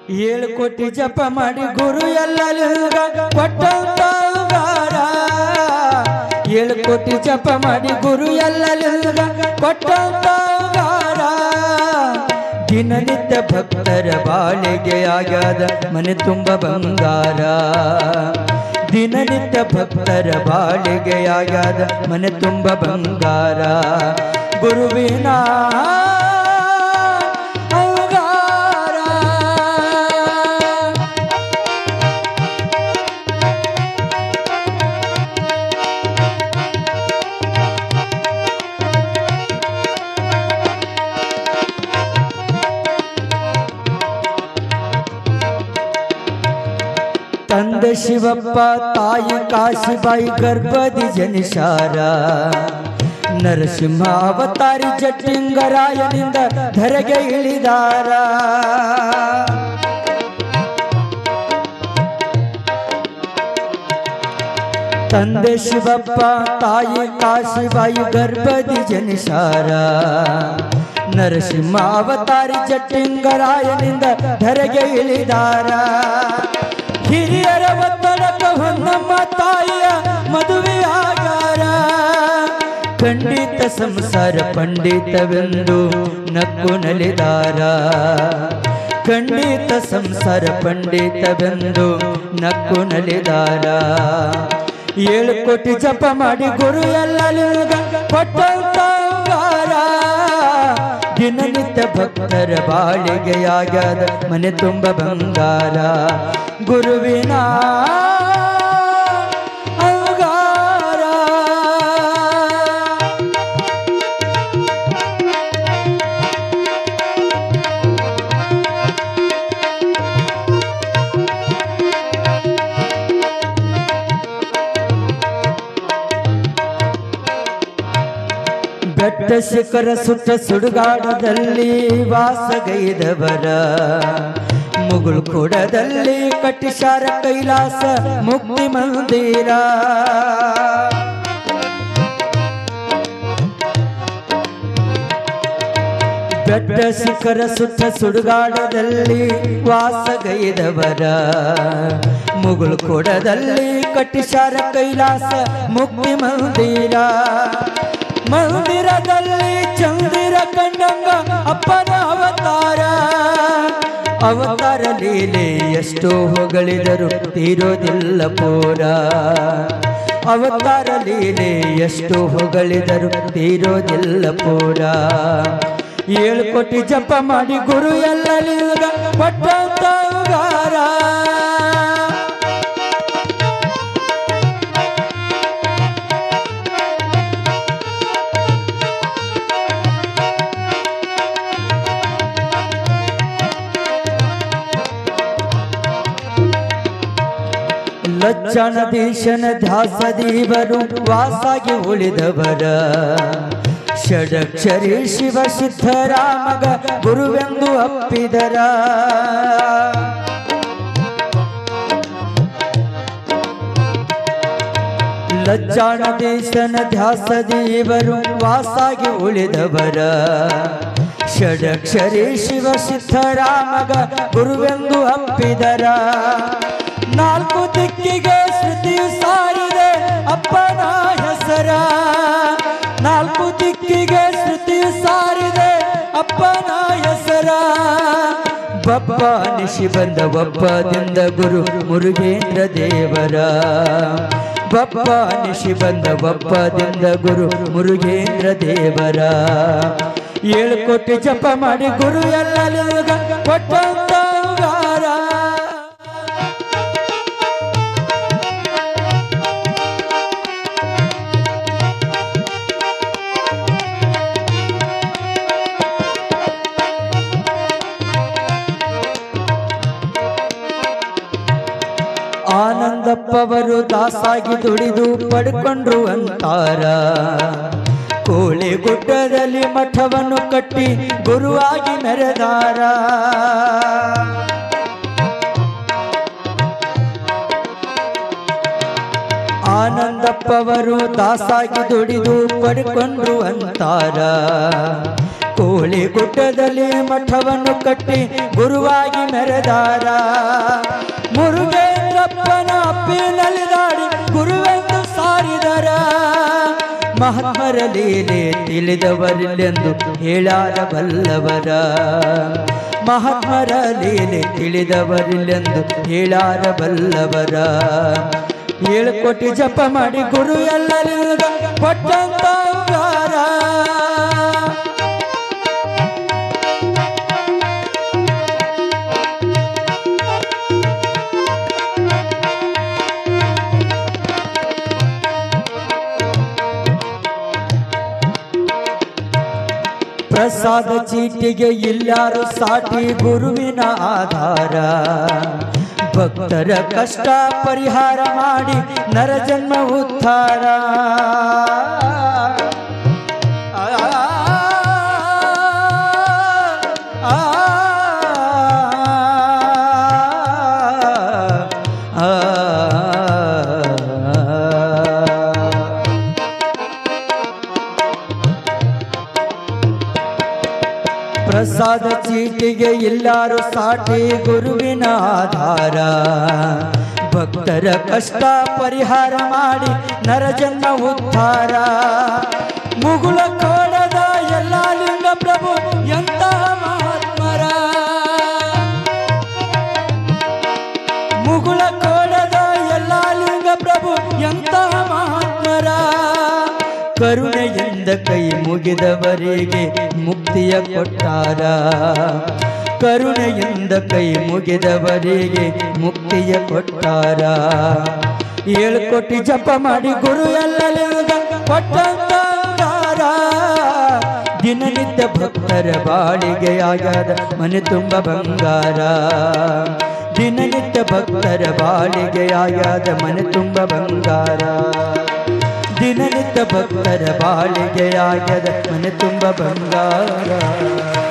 ಏಳು ಕೋಟಿ ಜಪ ಮಾಡಿ ಗುರು ಎಲ್ಲ ಕೊಟ್ಟಂತ ಉಗಾರ ಏಳು ಕೋಟಿ ಜಪ ಮಾಡಿ ಗುರು ಎಲ್ಲ ಕೊಟ್ಟಂತ ಉಗಾರ ದಿನನಿತ್ಯ ಭಕ್ತರ ಬಾಳಿಗೆ ಆಗ್ಯಾದ ಮನೆ ತುಂಬ ಬಂಗಾರ ದಿನನಿತ್ಯ ಭಕ್ತರ ಬಾಳಿಗೆ ಆಗ್ಯಾದ ಮನೆ ತುಂಬ ಬಂಗಾರ ಗುರುವಿನ ಔಗಾರ. ತಂದೆ ಶಿವಪ್ಪ ತಾಯಿ ಕಾಶಿಬಾಯಿ ಗರ್ಭದಿ ಜನಿಸಾರ ನರಸಿಂಹ ಅವತಾರಿ ಜಟ್ಟಿಂಗರಾಯನಿಂದ ಧರೆಗೆ ಇಳಿದಾರ ತಂದೆ ಶಿವಪ್ಪ ತಾಯಿ ಕಾಶಿಬಾಯಿ ಗರ್ಭದಿ ಜನಿಸಾರ ನರಸಿಂಹ ಅವತಾರಿ ಜಟ್ಟಿಂಗರಾಯನಿಂದ ಧರೆಗೆ ಇಳಿದಾರ ಹಿರಿಯರ ಒತ್ತಡಕ ಹೊನ್ನಮ್ಮ ತಾಯಿಯ ಮದುವೆಯಾಗಾರ ಖಂಡಿತ ಸಂಸಾರ ಪಂಡಿತವೆಂದು ನಕ್ಕು ನಲಿದಾರ ಖಂಡಿತ ಸಂಸಾರ ಪಂಡಿತವೆಂದು ನಕ್ಕು ನಲಿದಾರ ಏಳು ಕೋಟಿ ಜಪ ಮಾಡಿ ಗುರು ಎಲ್ಲ ಕೊಟ್ಟಂತ ಉಗಾರ. ದಿನನಿತ್ಯ ಭಕ್ತರ ಬಾಳಿಗೆಯಾಗ್ಯದ ಮನೆ ತುಂಬ ಬಂಗಾರ ಗುರುವಿನ ಔಗಾರ. ಬೆಟ್ಟ ಶಿಖರ ಸುತ್ತ ಸುಡುಗಾಡದಲ್ಲಿ ವಾಸಗೈದವರ ಮುಗುಳು ಕೂಡದಲ್ಲಿ ಕಟ್ಟಿಸಾರ ಕೈಲಾಸ ಮುಕ್ತಿ ಮಂದಿರ ಬೆಟ್ಟ ಶಿಖರ ಸುತ್ತ ಸುಡುಗಾಡದಲ್ಲಿ ವಾಸಗೈದವರ ಮುಗುಳು ಕೂಡದಲ್ಲಿ ಕಟ್ಟಿಸಾರ ಕೈಲಾಸ ಮುಕ್ತಿ ಮಂದಿರ ಮಂದಿರದಲ್ಲಿ ಚಂದಿರ ಕಂಡಂಗ ಅಪ್ಪನ ಅವತಾರ ಅವತಾರ ಲೀಲೆ ಎಷ್ಟೋ ಹೊಗಳಿದರು ತೀರೋದಿಲ್ಲ ಪೂರ ಅವತಾರ ಲೀಲೆ ಎಷ್ಟು ಹೊಗಳಿದರು ತೀರೋದಿಲ್ಲ ಪೂರ ಏಳು ಕೋಟಿ ಜಪ ಮಾಡಿ ಗುರು ಎಲ್ಲ ಕೊಟ್ಟಂತ ಉಗಾರ ಲಜ್ಜಾನದೀಶನ ಧ್ಯಾಸದೀವರು ವಾಸಾಗಿ ಉಳಿದವರ ಷಡಕ್ಷರಿ ಶಿವ ಸಿದ್ಧರಾಮಗ ಗುರುವೆಂದು ಅಪ್ಪಿದರ ಲಜ್ಜಾನದೇಶನ ಧ್ಯಾಸದೀವರು ವಾಸಾಗಿ ಉಳಿದವರ ಷಡಕ್ಷರಿ ಶಿವ ಸಿದ್ಧರಾಮಗ ಗುರುವೆಂದು ಅಪ್ಪಿದರ ನಾಲ್ಕು ದಿಕ್ಕಿಗೆ ಶ್ರುತಿಯು ಸಾರಿದೆ ಅಪ್ಪನ ಹೆಸರ ನಾಲ್ಕು ದಿಕ್ಕಿಗೆ ಶ್ರುತಿಯು ಸಾರಿದೆ ಅಪ್ಪನ ಹೆಸರ ಬಪ್ಪ ನಿಶಿ ಬಂದ ಒಪ್ಪದಿಂದ ಗುರು ಮುರುಗೇಂದ್ರ ದೇವರ ಬಪ್ಪ ನಿಶಿ ಬಂದ ಒಪ್ಪದಿಂದ ಗುರು ಮುರುಗೇಂದ್ರ ದೇವರ ಏಳು ಕೋಟಿ ಜಪ ಮಾಡಿ ಗುರು ಎಲ್ಲ ಕೊಟ್ಟಂತ ಉಗಾರ. ಆನಂದಪ್ಪವರು ದಾಸಾಗಿ ದುಡಿದು ಪಡ್ಕೊಂಡ್ರು ಅಂತಾರ ಕೋಳಿ ಗುಡ್ಡದಲ್ಲಿ ಮಠವನ್ನು ಕಟ್ಟಿ ಗುರುವಾಗಿ ಮೆರೆದಾರ ಆನಂದಪ್ಪವರು ದಾಸಾಗಿ ದುಡಿದು ಪಡ್ಕೊಂಡ್ರು ಅಂತಾರ ಕೋಳಿ ಗುಡ್ಡದಲ್ಲಿ ಮಠವನ್ನು ಕಟ್ಟಿ ಗುರುವಾಗಿ ಮೆರೆದಾರ ಮುರುಗೇಂದ್ರಪ್ಪನ ಅಪ್ಪಿನಲ್ಲಿ ದಾಡಿ ಗುರುವೆಂದು ಸಾರಿದರ ಮಹಾತ್ಮರ ಲೀಲೆ ತಿಳಿದವರಿಲ್ಲೆಂದು ಹೇಳಾರ ಬಲ್ಲವರ ಮಹಾತ್ಮರ ಲೀಲೆ ತಿಳಿದವರಿಲ್ಲೆಂದು ಹೇಳಾರ ಬಲ್ಲವರ ಏಳು ಕೋಟಿ ಜಪ ಮಾಡಿ ಗುರು ಎಲ್ಲರಿಗ ಕೊಟ್ಟಂತ ಉಪಕಾರ. ಪ್ರಸಾದ ಚೀಟಿಗೆ ಇಲ್ಲಾರು ಸಾಟಿ ಗುರುವಿನ ಆಧಾರ ಭಕ್ತರ ಕಷ್ಟ ಪರಿಹಾರ ಮಾಡಿ ನರಜನ್ಮ ಉದ್ಧಾರ ಆ, ಆ, ಆ, ಆ. ಪ್ರಸಾದ ಚೀಟಿಗೆ ಇಲ್ಲಾರು ಸಾಟಿ ಗುರುವಿನ ಆಧಾರ ಭಕ್ತರ ಕಷ್ಟ ಪರಿಹಾರ ಮಾಡಿ ನರಜನ್ಮ ಉದ್ಧಾರ ಮುಗುಳ ಕೋಡದ ಎಲ್ಲ ಲಿಂಗ ಪ್ರಭು ಎಂತಹ ಮಹಾತ್ಮರ ಮುಗುಳ ಕೋಡದ ಎಲ್ಲ ಲಿಂಗ ಪ್ರಭು ಎಂತಹ ಮಹಾತ್ಮರ ಕರುಣೆಯಿಂದ ಕೈ ಮುಗಿದವರಿಗೆ ಮುಕ್ತಿಯ ಕೊಟ್ಟಾರ ಕರುಣೆಯಿಂದ ಕೈ ಮುಗಿದವರಿಗೆ ಮುಕ್ತಿಯ ಕೊಟ್ಟಾರ ಏಳು ಕೋಟಿ ಜಪ ಮಾಡಿ ಗುರು ಎಲ್ಲ ಲಿಂಗ ಕೊಟ್ಟಂತಾರ ದಿನನಿತ್ಯ ಭಕ್ತರ ಬಾಳಿಗೆ ಆಗ್ಯಾದ ಮನೆ ತುಂಬ ಬಂಗಾರ ದಿನನಿತ್ಯ ಭಕ್ತರ ಬಾಳಿಗೆ ಆಗ್ಯಾದ ಮನೆ ತುಂಬ ಬಂಗಾರ ದಿನನಿತ್ಯ ಭಕ್ತರ ಬಾಳಿಗೆ ಆಗ್ಯದ ಮನೆ ತುಂಬ ಬಂಗಾರ